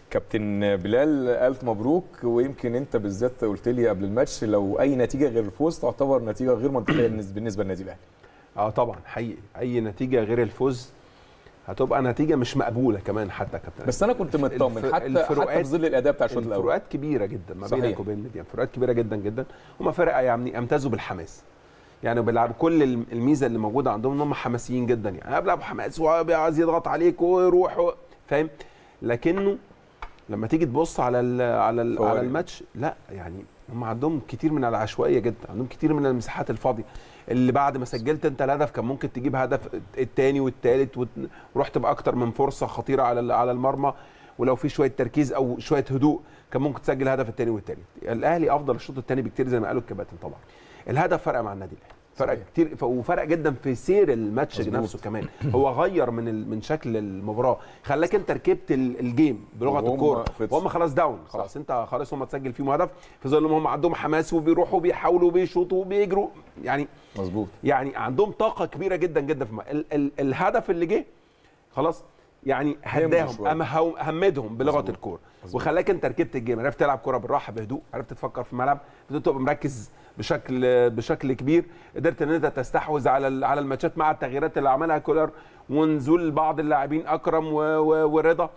كابتن بلال الف مبروك ويمكن انت بالذات قلت لي قبل الماتش لو اي نتيجه غير الفوز تعتبر نتيجه غير منطقيه بالنسبه للنادي الاهلي اه طبعا حقيقي اي نتيجه غير الفوز هتبقى نتيجه مش مقبوله كمان حتى يا كابتن بس انا كنت مطمن الف- حتى الفروقات- حتى في ظل الاداء بتاع الشوط الاول الفروقات كبيره جدا ما صحيح. بينك وبين النادي فروقات كبيره جدا جدا هم فرقه يعني امتازوا بالحماس يعني بيلعبوا كل الم- الميزه اللي موجوده عندهم ان هم حماسيين جدا يعني بيلعبوا حماس وعايز يضغط عليك ويروح و- فاهم لكنه لما تيجي تبص على ال على ال فوارق. على الماتش لا يعني هم عندهم كتير من العشوائيه جدا عندهم كتير من المساحات الفاضيه اللي بعد ما سجلت انت الهدف كان ممكن تجيب هدف الثاني والثالث ورحت باكتر من فرصه خطيره على ال- على المرمى ولو في شويه تركيز او شويه هدوء كان ممكن تسجل الهدف الثاني والثالث الاهلي افضل الشوط الثاني بكتير زي ما قالوا الكباتن طبعا الهدف فرق مع النادي الاهلي فرق صحيح. كتير ف- وفرق جدا في سير الماتش مظبوط. نفسه كمان هو غير من ال- من شكل المباراه خلاك انت ركبت ال- الجيم بلغه وهم الكوره في- وهم خلاص داون خلاص انت خلاص هم تسجل فيهم هدف في ظل ما هم عندهم حماس وبيروحوا وبيحاولوا وبيشوطوا وبيجروا يعني مظبوط يعني عندهم طاقه كبيره جدا جدا في الم... ال... ال... الهدف اللي جه خلاص يعني هداهم شوية. أم هو- همدهم بلغه مظبوط. الكوره مظبوط. وخلاك انت ركبت الجيم عرفت تلعب كوره بالراحه بهدوء عرفت تفكر في الملعب بدأت تبقى مركز بشكل بشكل كبير قدرت ان انت تستحوذ على ال- على الماتشات مع التغييرات اللي عملها كولر ونزول بعض اللاعبين اكرم و... و... ورضا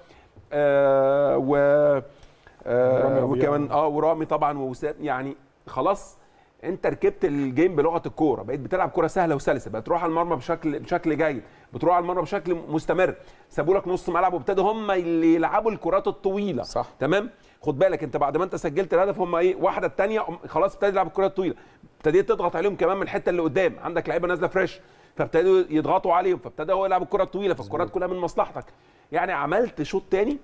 آه و رامي آه ربيعة. وكمان اه ورامي طبعا ووسام يعني خلاص انت ركبت الجيم بلغه الكوره بقيت بتلعب كوره سهله وسلسه بقت تروح على المرمى بشكل بشكل جيد بتروح على المرمى بشكل مستمر سابوا لك نص ملعب وابتدوا هم اللي يلعبوا الكرات الطويله صح. تمام خد بالك انت بعد ما انت سجلت الهدف هم ايه واحده الثانيه خلاص ابتدى يلعب الكرات الطويله ابتديت تضغط عليهم كمان من الحته اللي قدام عندك لعيبه نازله فريش فابتدوا يضغطوا عليهم فابتدى هو يلعب الكره الطويله فالكرات كلها من مصلحتك يعني عملت شوط تاني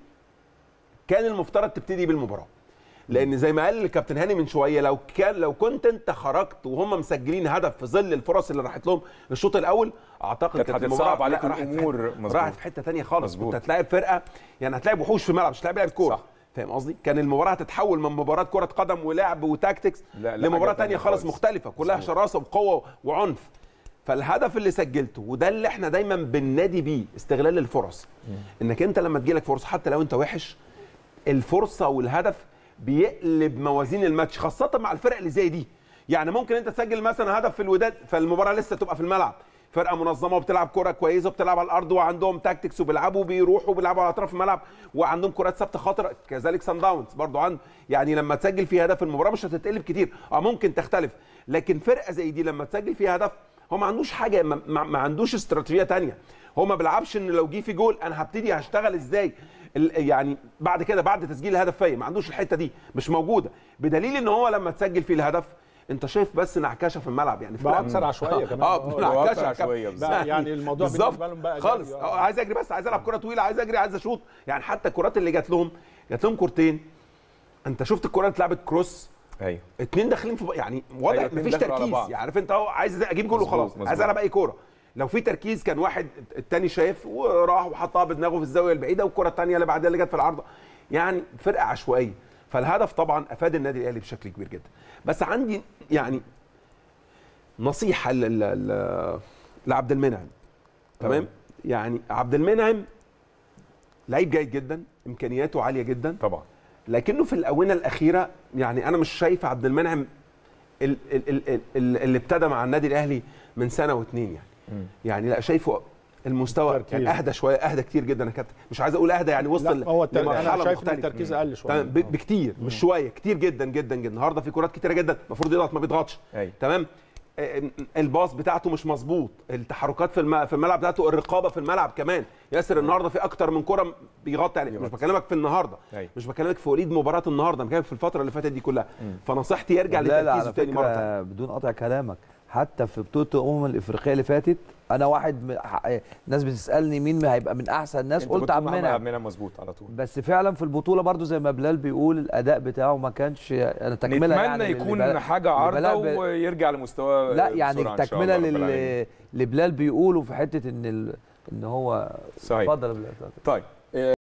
كان المفترض تبتدي بالمباراه لان زي ما قال الكابتن هاني من شويه لو كان لو كنت انت خرجت وهم مسجلين هدف في ظل الفرص اللي راحت لهم الشوط الاول اعتقد كانت المباراة هتتصعب عليك لا، راحت في الأمور. حتة- مظبوط. راحت في حته ثانيه خالص مظبوط. كنت هتلاعب فرقه يعني هتلاعب وحوش في الملعب مش هتلاعب لاعب كوره صح. فاهم قصدي كان المباراه هتتحول من مباراه كره قدم ولعب وتاكتكس لا، لا، لمباراه حاجة تانية ثانيه خالص خالص. مختلفه كلها مظبوط. شراسه وقوه وعنف فالهدف اللي سجلته وده اللي احنا دايما بننادي بيه استغلال الفرص انك انت لما تجيلك فرصه حتى لو انت وحش الفرصه والهدف بيقلب موازين الماتش خاصه مع الفرق اللي زي دي يعني ممكن انت تسجل مثلا هدف في الوداد فالمباراه لسه تبقى في الملعب فرقه منظمه وبتلعب كره كويسه وبتلعب على الارض وعندهم تاكتكس وبيلعبوا بيروحوا بيلعبوا على اطراف الملعب وعندهم كرات ثابته خطره كذلك سان داونز برضو عنده يعني لما تسجل فيها هدف المباراه مش هتتقلب كتير اه ممكن تختلف لكن فرقه زي دي لما تسجل فيها هدف هو ما عندوش حاجه ما, ما ما عندوش استراتيجيه تانية هو ما بيلعبش ان لو جه في جول انا هبتدي هشتغل ازاي ال- يعني بعد كده بعد تسجيل الهدف فيا ما عندوش الحته دي مش موجوده بدليل ان هو لما تسجل فيه الهدف انت شايف بس انعكاشه في الملعب يعني بقى فرقة- اكثر عشوائيه كمان اه بقى انعكاشه أكتر يا عشوائية كابتن. بالظبط. بقى يعني الموضوع بالظبط. بالنسبة لهم بقى خالص جري، اه آه. عايز اجري بس عايز العب كره طويله عايز اجري عايز اشوط يعني حتى الكرات اللي جات لهم جات لهم كورتين انت شفت الكره اللي اتلعبت كروس ايوه اتنين داخلين في بق- يعني واضح أيوة، اتنين مفيش دخلوا على تركيز بعض. يعني عارف انت اهو عايز اجيب جول مظبوط، وخلاص مظبوط. عايز العب اي كوره لو في تركيز كان واحد التاني شايف وراح وحطها بدماغه في الزاويه البعيده والكره الثانيه اللي بعدها اللي جت في العارضه يعني فرقه عشوائيه فالهدف طبعا افاد النادي الاهلي بشكل كبير جدا بس عندي يعني نصيحه ل- ل- ل- لعبد المنعم تمام يعني عبد المنعم لعيب جيد جدا امكانياته عاليه جدا طبعا لكنه في الاونه الاخيره يعني انا مش شايف عبد المنعم ال- ال- ال- ال- اللي ابتدى مع النادي الاهلي من سنه واتنين يعني مم. يعني لا شايفه المستوى تركيز. كان اهدى شويه اهدى كتير جدا يا كابتن مش عايز اقول اهدى يعني وصل لا هو التر... انا لمرحلة شايف ان مختلفة. التركيز اقل شويه تمام ب- بكتير مش شويه كتير جدا جدا جدا النهارده في كرات كتيره جدا المفروض يضغط ما بيضغطش أيوة. تمام آه، الباص بتاعته مش مظبوط التحركات في الم- في الملعب بتاعته الرقابه في الملعب كمان ياسر النهارده في اكتر من كره بيغطي عليه مش بيغطي. بكلمك في النهارده أيوة. مش بكلمك في وليد مباراه النهارده بكلمك في الفتره اللي فاتت دي كلها فنصيحتي يرجع لا لا لتركيزه على تاني مره تانية. فكره بدون قطع كلامك حتى في بطوله الامم الافريقيه اللي فاتت انا واحد من ح- ناس بتسالني مين هيبقى من احسن الناس أنت قلت بتقول عبد محمد المنعم عبد المنعم مظبوط على طول بس فعلا في البطوله برضو زي ما بلال بيقول الاداء بتاعه ما كانش انا تكمله نتمنى يعني للي يكون بلال- حاجه اللي عارضه بلال ب- ويرجع لمستواه لا بسرعة يعني إن شاء تكمله الله رب العالمين. للي اللي بلال بيقوله في حته ان ال... ان هو صحيح اتفضل يا بلال طيب